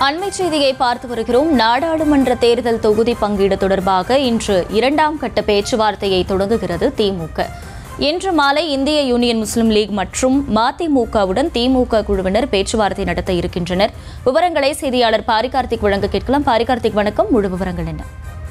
அண்மை செய்தியை பார்த்து வருகிறோம் நாடாளுமன்ற தேர்தல் தொகுதி பங்கீடு தொடர்பாக இன்று இரண்டாம் கட்ட பேச்சுவார்த்தையை தொடங்குகிறது திமுக இன்று மாலை இந்திய யூனியன் முஸ்லிம் லீக் மற்றும் மதிமுகவுடன் திமுக குழுவினர் பேச்சுவார்த்தை நடத்த இருக்கின்றனர் விவரங்களை செய்தியாளர் பாரிகார்த்திக் வழங்க கேட்கலாம் பாரிகார்த்திக் வணக்கம் முழு விவரங்கள் என்ன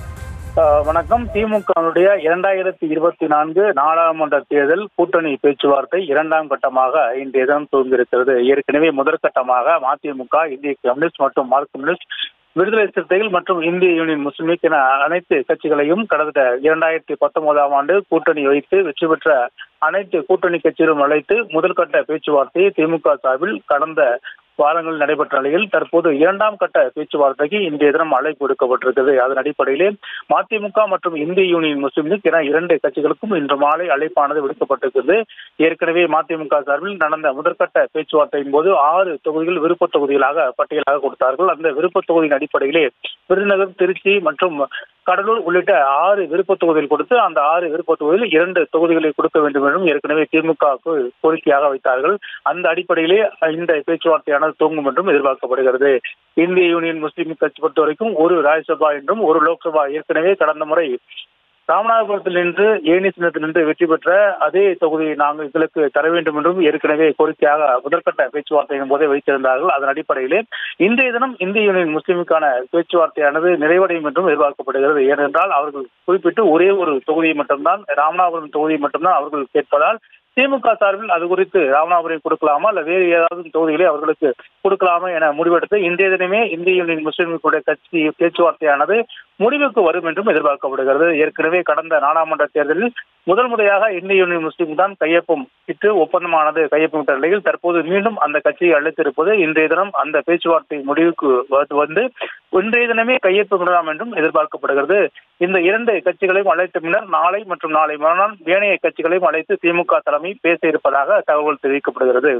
அஹ் வணக்கம் திமுகவுடைய இரண்டாயிரத்தி இருபத்தி நான்கு நாடாளுமன்ற தேர்தல் கூட்டணி பேச்சுவார்த்தை இரண்டாம் கட்டமாக இன்றைய தினம் துவங்கியிருக்கிறது ஏற்கனவே முதற்கட்டமாக மதிமுக இந்திய கம்யூனிஸ்ட் மற்றும் மார்க் கம்யூனிஸ்ட் விடுதலை சிறுத்தைகள் மற்றும் இந்திய யூனியன் முஸ்லிம் லீக் என அனைத்து கட்சிகளையும் கடந்த இரண்டாயிரத்தி பத்தொன்பதாம் ஆண்டு கூட்டணி வைத்து வெற்றி பெற்ற அனைத்து கூட்டணி கட்சிகளும் அழைத்து முதல்கட்ட பேச்சுவார்த்தையை திமுக சார்பில் கடந்த வாரங்கள் நடைபெற்ற நிலையில் தற்போது இரண்டாம் கட்ட பேச்சுவார்த்தைக்கு இன்றைய தினம் அழைப்பு விடுக்கப்பட்டிருக்கிறது அதன் அடிப்படையிலே மதிமுக மற்றும் இந்திய யூனியன் முஸ்லிம் லீக் என இரண்டு கட்சிகளுக்கும் இன்று மாலை அழைப்பானது விடுக்கப்பட்டிருக்கிறது ஏற்கனவே மதிமுக சார்பில் நடந்த முதற்கட்ட பேச்சுவார்த்தையின் போது ஆறு தொகுதிகள் விருப்ப தொகுதிகளாக பட்டியலாக கொடுத்தார்கள் அந்த விருப்ப தொகுதியின் அடிப்படையிலே விருதுநகர் திருச்சி மற்றும் கடலூர் உள்ளிட்ட ஆறு விருப்ப தொகுதிகள் கொடுத்து அந்த ஆறு விருப்ப தொகுதியில் இரண்டு தொகுதிகளை கொடுக்க வேண்டும் என்றும் ஏற்கனவே திமுகவுக்கு கோரிக்கையாக வைத்தார்கள் அந்த அடிப்படையிலே இந்த பேச்சுவார்த்தையானது துவங்கும் என்றும் எதிர்பார்க்கப்படுகிறது இந்திய யூனியன் முஸ்லீம் கட்சி பொறுத்த வரைக்கும் ஒரு ராஜ்யசபா என்றும் ஒரு லோக்சபா ஏற்கனவே கடந்த முறை ராமநாதபுரத்தில் நின்று ஏனி சின்னத்தில் நின்று வெற்றி பெற்ற அதே தொகுதியை நாங்கள் எங்களுக்கு தர வேண்டும் என்றும் ஏற்கனவே கோரிக்கையாக முதற்கட்ட பேச்சுவார்த்தையின் போதே வைத்திருந்தார்கள் அதன் அடிப்படையிலே இன்றைய தினம் இந்திய யூனியன் முஸ்லீமுக்கான பேச்சுவார்த்தையானது நிறைவடையும் என்றும் எதிர்பார்க்கப்படுகிறது ஏனென்றால் அவர்கள் குறிப்பிட்டு ஒரே ஒரு தொகுதியை மட்டும்தான் ராமநாதபுரம் தொகுதியை மட்டும்தான் அவர்கள் கேட்பதால் திமுக சார்பில் அது குறித்து ராமநாதபுரம் கொடுக்கலாமா அல்ல வேறு ஏதாவது தொகுதிகளை அவர்களுக்கு கொடுக்கலாமா என முடிவெடுத்து இன்றைய தினமே இந்திய யூனியன் முஸ்லிம்களுடைய கட்சி பேச்சுவார்த்தையானது முடிவுக்கு வரும் என்றும் எதிர்பார்க்கப்படுகிறது ஏற்கனவே கடந்த நாடாளுமன்ற தேர்தலில் முதல் முறையாக இந்திய யூனியன் முஸ்லீம் தான் கையொப்பம் இட்டு ஒப்பந்தமானது கையொப்பமிட்ட நிலையில் தற்போது மீண்டும் அந்த கட்சியை அழைத்திருப்பது இன்றைய தினம் அந்த பேச்சுவார்த்தை முடிவுக்கு வந்து- வந்து இன்றைய தினமே கையொப்பமிடலாம் என்றும் எதிர்பார்க்கப்படுகிறது இந்த இரண்டு கட்சிகளையும் அழைத்த பின்னர் நாளை மற்றும் நாளை மறுநாள் ஏனைய கட்சிகளையும் அழைத்து திமுக தலைமை பேச இருப்பதாக தகவல் தெரிவிக்கப்படுகிறது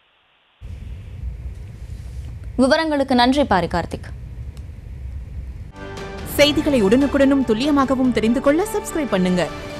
விவரங்களுக்கு நன்றி பாரிகார்த்திக் செய்திகளை உடனுக்குடனும் துல்லியமாகவும் தெரிந்து கொள்ள சப்ஸ்கிரைப் பண்ணுங்க